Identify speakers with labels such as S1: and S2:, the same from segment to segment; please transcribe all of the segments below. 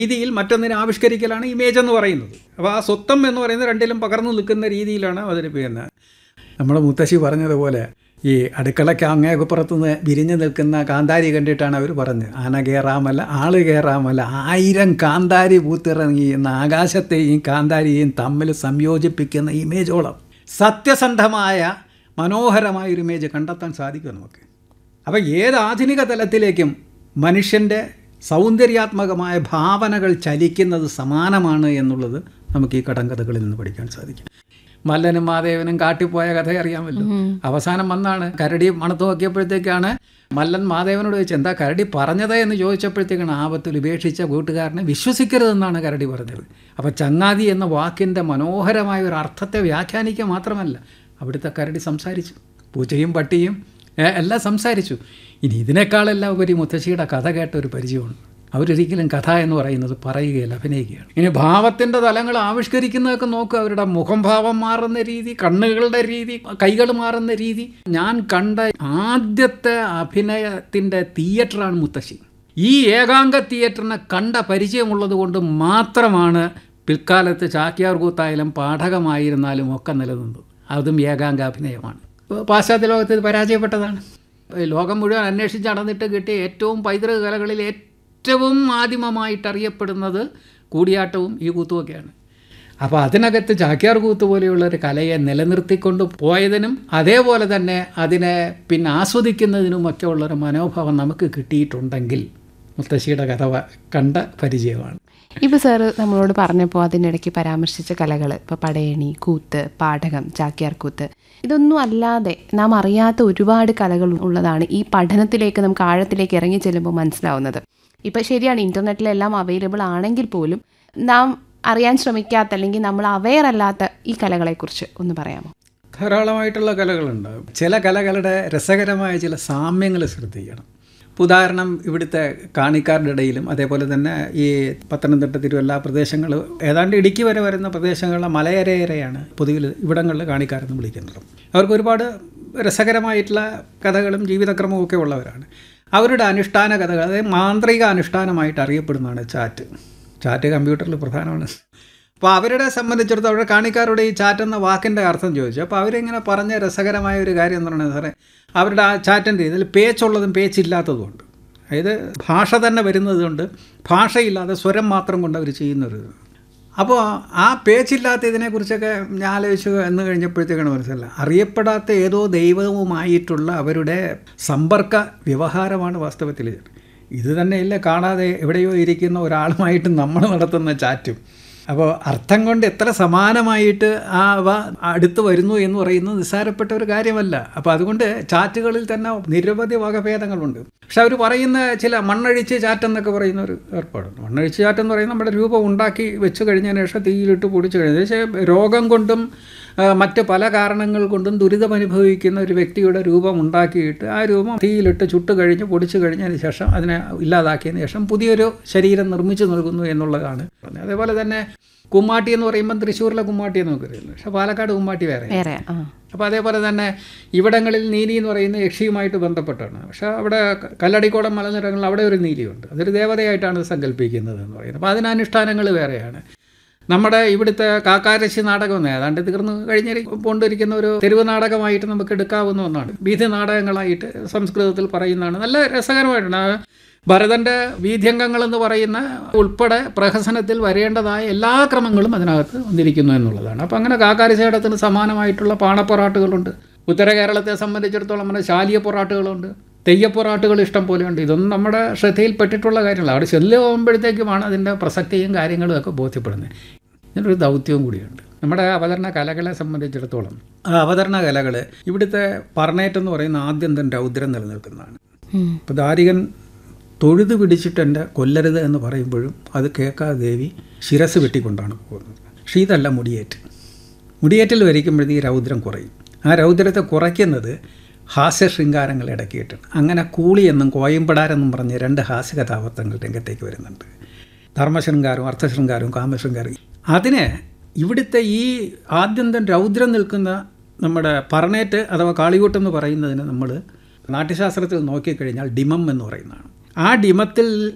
S1: രീതിയിൽ മറ്റൊന്നിനെ ആവിഷ്കരിക്കലാണ് ഇമേജ് എന്ന് പറയുന്നത് അപ്പോൾ ആ സ്വത്വം എന്ന് പറയുന്നത് രണ്ടിലും പകർന്നു നിൽക്കുന്ന രീതിയിലാണ് അവതരിപ്പിക്കുന്നത് നമ്മുടെ മുത്തശ്ശി പറഞ്ഞതുപോലെ ഈ അടുക്കളയ്ക്ക് അങ്ങേപ്പുറത്തുനിന്ന് വിരിഞ്ഞു നിൽക്കുന്ന കാന്താരി കണ്ടിട്ടാണ് അവർ പറഞ്ഞത് ആന കയറാമല്ല ആള് കയറാമല്ല ആയിരം കാന്താരി പൂത്തിറങ്ങി എന്ന ആകാശത്തെയും കാന്താരിയെയും തമ്മിൽ സംയോജിപ്പിക്കുന്ന ഇമേജോളം സത്യസന്ധമായ മനോഹരമായ ഒരു ഇമേജ് കണ്ടെത്താൻ സാധിക്കും നമുക്ക് അപ്പോൾ ഏത് ആധുനിക തലത്തിലേക്കും മനുഷ്യൻ്റെ സൗന്ദര്യാത്മകമായ ഭാവനകൾ ചലിക്കുന്നത് സമാനമാണ് എന്നുള്ളത് നമുക്ക് ഈ കടങ്കഥകളിൽ നിന്ന് പഠിക്കാൻ സാധിക്കും മല്ലനും മാധേവനും കാട്ടിപ്പോയ കഥ അറിയാമല്ലോ അവസാനം വന്നാണ് കരടി മണത്ത് നോക്കിയപ്പോഴത്തേക്കാണ് മല്ലൻ മാധേവനോട് ചോദിച്ചു എന്താ കരടി പറഞ്ഞത് എന്ന് ചോദിച്ചപ്പോഴത്തേക്കാണ് ആപത്തിൽ ഉപേക്ഷിച്ച കൂട്ടുകാരനെ വിശ്വസിക്കരുതെന്നാണ് കരടി പറഞ്ഞത് അപ്പോൾ ചങ്ങാതി എന്ന വാക്കിൻ്റെ മനോഹരമായ ഒരു അർത്ഥത്തെ വ്യാഖ്യാനിക്കുക മാത്രമല്ല അവിടുത്തെ കരടി സംസാരിച്ചു പൂച്ചയും പട്ടിയും ഏ, എല്ലാം സംസാരിച്ചു ഇനി ഇതിനേക്കാളെല്ലാം ഉപരി മുത്തശ്ശിയുടെ കഥ കേട്ട ഒരു പരിചയമുണ്ട് അവരൊരിക്കലും കഥ എന്ന് പറയുന്നത് പറയുകയല്ല അഭിനയിക്കുകയാണ് ഇനി ഭാവത്തിൻ്റെ തലങ്ങൾ ആവിഷ്കരിക്കുന്നതൊക്കെ നോക്കുക അവരുടെ മുഖം ഭാവം മാറുന്ന രീതി കണ്ണുകളുടെ രീതി കൈകൾ മാറുന്ന രീതി ഞാൻ കണ്ട ആദ്യത്തെ അഭിനയത്തിൻ്റെ തിയേറ്ററാണ് മുത്തശ്ശി ഈ ഏകാംഗ തിയേറ്ററിനെ കണ്ട പരിചയമുള്ളത് കൊണ്ട് മാത്രമാണ് പിൽക്കാലത്ത് ചാക്യാർ കൂത്തായാലും പാഠകമായിരുന്നാലും ഒക്കെ നിലനിന്നത് അതും ഏകാംഗ അഭിനയമാണ് പാശ്ചാത്യ ലോകത്ത് ഇത് പരാജയപ്പെട്ടതാണ് ലോകം മുഴുവൻ അന്വേഷിച്ച് നടന്നിട്ട് കിട്ടിയ ഏറ്റവും പൈതൃക കലകളിൽ ഏറ്റവും ആദിമമായിട്ട് അറിയപ്പെടുന്നത് കൂടിയാട്ടവും ഈ കൂത്തുമൊക്കെയാണ് അപ്പോൾ അതിനകത്ത് ചാക്യാർ കൂത്ത് പോലെയുള്ള ഒരു കലയെ നിലനിർത്തിക്കൊണ്ട് പോയതിനും അതേപോലെ തന്നെ അതിനെ പിന്നെ ആസ്വദിക്കുന്നതിനുമൊക്കെ ഉള്ളൊരു മനോഭാവം നമുക്ക് കിട്ടിയിട്ടുണ്ടെങ്കിൽ മുത്തശ്ശിയുടെ കഥ വ- കണ്ട പരിചയമാണ്
S2: ഇപ്പോൾ സാറ് നമ്മളോട് പറഞ്ഞപ്പോൾ അതിനിടയ്ക്ക് പരാമർശിച്ച കലകൾ ഇപ്പോൾ പടയണി കൂത്ത് പാഠകം ചാക്യാർ കൂത്ത് ഇതൊന്നും അല്ലാതെ നാം അറിയാത്ത ഒരുപാട് കലകൾ ഉള്ളതാണ് ഈ പഠനത്തിലേക്ക് നമുക്ക് ആഴത്തിലേക്ക് ഇറങ്ങി ചെല്ലുമ്പോൾ മനസ്സിലാവുന്നത് ഇപ്പം ശരിയാണ് ഇൻ്റർനെറ്റിലെല്ലാം അവൈലബിൾ ആണെങ്കിൽ പോലും നാം അറിയാൻ ശ്രമിക്കാത്ത അല്ലെങ്കിൽ നമ്മൾ അവെയർ അല്ലാത്ത ഈ കലകളെക്കുറിച്ച് ഒന്ന് പറയാമോ
S1: ധാരാളമായിട്ടുള്ള കലകളുണ്ട് ചില കലകളുടെ രസകരമായ ചില സാമ്യങ്ങൾ ശ്രദ്ധിക്കണം ഇപ്പോൾ ഉദാഹരണം ഇവിടുത്തെ കാണിക്കാരുടെ ഇടയിലും അതേപോലെ തന്നെ ഈ പത്തനംതിട്ട തിരുവല്ല പ്രദേശങ്ങൾ ഏതാണ്ട് ഇടുക്കി വരെ വരുന്ന പ്രദേശങ്ങളിലെ മലയരയരെയാണ് പൊതുവിൽ ഇവിടങ്ങളിൽ കാണിക്കാരെന്ന് വിളിക്കുന്നത് അവർക്ക് ഒരുപാട് രസകരമായിട്ടുള്ള കഥകളും ജീവിതക്രമവും ഒക്കെ ഉള്ളവരാണ് അവരുടെ അനുഷ്ഠാന കഥകൾ അതായത് മാന്ത്രിക അനുഷ്ഠാനമായിട്ട് അറിയപ്പെടുന്നതാണ് ചാറ്റ് ചാറ്റ് കമ്പ്യൂട്ടറിൽ പ്രധാനമാണ് അപ്പോൾ അവരുടെ സംബന്ധിച്ചിടത്തോളം അവരുടെ കാണിക്കാരോട് ഈ ചാറ്റ് എന്ന വാക്കിൻ്റെ അർത്ഥം ചോദിച്ചു അപ്പോൾ അവരിങ്ങനെ പറഞ്ഞ രസകരമായ ഒരു കാര്യം എന്ന് പറയുന്നത് സാറേ അവരുടെ ആ ചാറ്റിൻ്റെ ഇതിൽ പേച്ചുള്ളതും പേച്ചില്ലാത്തതുമുണ്ട് അതായത് ഭാഷ തന്നെ വരുന്നത് കൊണ്ട് ഭാഷയില്ലാതെ സ്വരം മാത്രം കൊണ്ട് അവർ ചെയ്യുന്നൊരു ഇത്. അപ്പോൾ ആ പേച്ചില്ലാത്ത ഇതിനെക്കുറിച്ചൊക്കെ ഞാൻ ആലോചിച്ചു എന്ന് കഴിഞ്ഞപ്പോഴത്തേക്കാണ് മനസ്സിലായത് അറിയപ്പെടാത്ത ഏതോ ദൈവവുമായിട്ടുള്ള അവരുടെ സമ്പർക്ക വ്യവഹാരമാണ് വാസ്തവത്തിൽ ഇത്. ഇത് തന്നെയില്ല കാണാതെ എവിടെയോ ഇരിക്കുന്ന ഒരാളുമായിട്ട് നമ്മൾ നടത്തുന്ന ചാറ്റും അപ്പോൾ അർത്ഥം കൊണ്ട് എത്ര സമാനമായിട്ട് ആ അവ അടുത്ത് വരുന്നു എന്ന് പറയുന്നത് നിസ്സാരപ്പെട്ട ഒരു കാര്യമല്ല അപ്പോൾ അതുകൊണ്ട് ചാറ്റുകളിൽ തന്നെ നിരവധി വകഭേദങ്ങളുണ്ട് പക്ഷെ അവർ പറയുന്ന ചില മണ്ണഴിച്ച് ചാറ്റ് എന്നൊക്കെ പറയുന്ന ഒരു ഏർപ്പാടുണ്ട് മണ്ണഴിച്ച് ചാറ്റ് എന്ന് പറയുന്നത് നമ്മുടെ രൂപം ഉണ്ടാക്കി വെച്ച് കഴിഞ്ഞതിന് ശേഷം തീയിലിട്ട് പൊടിച്ച് കഴിഞ്ഞ ശേഷം രോഗം കൊണ്ടും ആ, മറ്റ് പല കാരണങ്ങൾ കൊണ്ടും ദുരിതമനുഭവിക്കുന്ന ഒരു വ്യക്തിയുടെ രൂപം ഉണ്ടാക്കിയിട്ട് ആ രൂപം തീയിലിട്ട് ചുട്ട് കഴിഞ്ഞ് പൊടിച്ചു കഴിഞ്ഞതിന് ശേഷം അതിനെ ഇല്ലാതാക്കിയതിന് ശേഷം പുതിയൊരു ശരീരം നിർമ്മിച്ചു നൽകുന്നു എന്നുള്ളതാണ് പറഞ്ഞത്. അതേപോലെ തന്നെ കുമ്മാട്ടി എന്ന് പറയുമ്പം തൃശ്ശൂരിലെ കുമ്മാട്ടി എന്ന് നമുക്ക് അറിയുന്നു പക്ഷേ പാലക്കാട് കുമ്മാട്ടി വേറെ
S2: വേറെ ആ
S1: അപ്പോൾ അതേപോലെ തന്നെ ഇവിടങ്ങളിൽ നീലി എന്ന് പറയുന്ന യക്ഷിയുമായിട്ട് ബന്ധപ്പെട്ടാണ് പക്ഷേ അവിടെ ക- കല്ലടിക്കോടം മലനിരങ്ങളിൽ അവിടെ ഒരു നീലിയുണ്ട് അതൊരു ദേവതയായിട്ടാണ് സങ്കല്പിക്കുന്നത് എന്ന് പറയുന്നത് അപ്പോൾ അതിന് അനുഷ്ഠാനങ്ങൾ വേറെയാണ് നമ്മുടെ ഇവിടുത്തെ കാക്കാരശി നാടകം എന്ന് ഏതാണ്ട് തീർന്നു കഴിഞ്ഞ കൊണ്ടിരിക്കുന്ന ഒരു തെരുവ് നാടകമായിട്ട് നമുക്ക് എടുക്കാവുന്ന ഒന്നാണ് വീഥി നാടകങ്ങളായിട്ട് സംസ്കൃതത്തിൽ പറയുന്നതാണ് നല്ല രസകരമായിട്ടാണ് ഭരതൻ്റെ വീഥ്യംഗങ്ങൾ എന്ന് പറയുന്ന ഉൾപ്പെടെ പ്രഹസനത്തിൽ വരേണ്ടതായ എല്ലാ ക്രമങ്ങളും അതിനകത്ത് വന്നിരിക്കുന്നു എന്നുള്ളതാണ് അപ്പോൾ അങ്ങനെ കാക്കാരശേടത്തിന് സമാനമായിട്ടുള്ള പാണപ്പൊറാട്ടുകളുണ്ട് ഉത്തര കേരളത്തെ സംബന്ധിച്ചിടത്തോളം നമ്മുടെ ശാലിയ പൊറാട്ടുകളുണ്ട് തെയ്യപ്പൊറാട്ടുകൾ ഇഷ്ടം പോലെയുണ്ട് ഇതൊന്നും നമ്മുടെ ശ്രദ്ധയിൽപ്പെട്ടിട്ടുള്ള കാര്യങ്ങളാണ് അവിടെ ചെല്ലുമ്പോഴത്തേക്കുമാണ് അതിൻ്റെ പ്രസക്തിയും കാര്യങ്ങളും ഒക്കെ ബോധ്യപ്പെടുന്നത് ഇതിനൊരു ദൗത്യവും കൂടിയുണ്ട് നമ്മുടെ അവതരണ കലകളെ സംബന്ധിച്ചിടത്തോളം ആ അവതരണ കലകൾ ഇവിടുത്തെ പറണേറ്റ് എന്ന് പറയുന്ന ആദ്യം തന്നെ രൗദ്രം നിലനിൽക്കുന്നതാണ്
S2: ഉം.
S1: അപ്പോൾ ദാരികൻ തൊഴുത് പിടിച്ചിട്ട് എൻ്റെ കൊല്ലരുത് എന്ന് പറയുമ്പോഴും അത് കേൾക്കാതെ ദേവി ശിരസ് വെട്ടിക്കൊണ്ടാണ് പോകുന്നത് പക്ഷേ ഇതല്ല മുടിയേറ്റ് മുടിയേറ്റിൽ വരിക്കുമ്പോഴത്തേക്ക് ഈ രൗദ്രം കുറയും ആ രൗദ്രത്തെ കുറയ്ക്കുന്നത് ഹാസ്യ ശൃംഗാരങ്ങൾ ഇടക്കിയിട്ടാണ് അങ്ങനെ കൂളി എന്നും കോയമ്പടാരെന്നും പറഞ്ഞ് രണ്ട് ഹാസ്യ കഥാപാത്രങ്ങൾ രംഗത്തേക്ക് വരുന്നുണ്ട് ധർമ്മശൃംഗാരവും അർത്ഥശൃംഗാരവും കാമശൃംഗാരവും അതിന് ഇവിടുത്തെ ഈ ആദ്യന്തം രൗദ്രം നിൽക്കുന്ന നമ്മുടെ പറണേറ്റ് അഥവാ കാളികൂട്ട് എന്ന് പറയുന്നതിന് നമ്മൾ നാട്യശാസ്ത്രത്തിൽ നോക്കിക്കഴിഞ്ഞാൽ ഡിമം എന്ന് പറയുന്നതാണ് ആ ഡിമത്തിൽ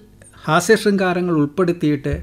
S1: ഹാസ്യശൃംഗാരങ്ങൾ ഉൾപ്പെടുത്തിയിട്ട്